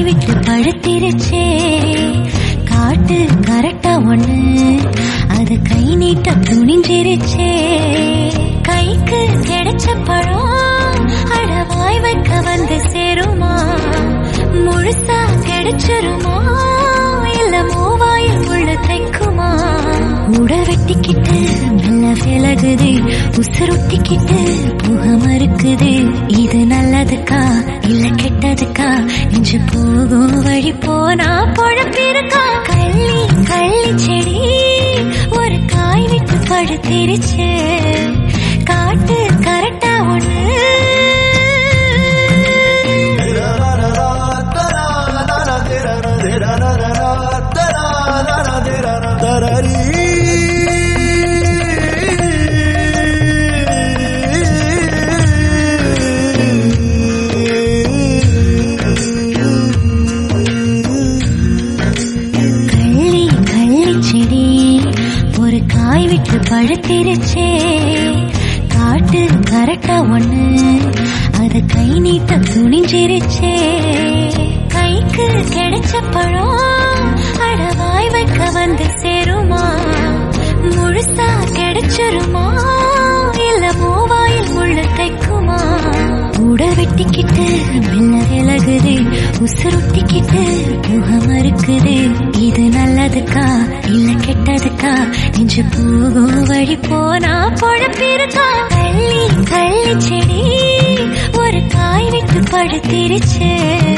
விட்டு பழுத்திருச்சே காட்டு கரெக்டா ஒண்ணு அது கை நீட்ட துணிஞ்சிருச்சே கைக்கு கிடைச்ச பழம் அடவாய் வைக்க வந்து சேருமா முழுசா கிடைச்சிருமா இல்ல மூவாயில் உள்ள தைக்குமா உட வெட்டிக்கிட்டு மெல்ல விலகுது உசுரொட்டிக்கிட்டு புக மறுக்குது இது நல்லதுக்கா இல்ல கெட்டதுக்கா நெஞ்சு போகும் வழி போனா பொழப்பிருக்கா கள்ளி கள்ளி செடி ஒரு காய் விட்டு படுத்திருச்சு காட்டு கரெக்டா ஒண்ணு கள்ளி கள்ளி செடி ஒரு காய் விட்டு பழுத்திருச்சே காட்டு கரெக்டா ஒண்ணு அது கை நீட்ட துணிஞ்சிருச்சே கைக்கு கிடைச்ச பழம் அடவாய் வைக்க வந்து சேருமா முழுசா கிடைச்சிருமா இல்ல மூவாயில் முள்ளு தைக்குமா உட வெட்டிக்கிட்டு மெல்ல விலகுது உசுரொட்டிக்கிட்டு புக மறுக்குது இது நல்லதுக்கா இல்ல கெட்டதுக்கா நெஞ்சு போகும் வழி போனா பொழப்பிருக்கா கள்ளி கள்ளி செடி ஒரு காய் விட்டு படுத்திருச்சு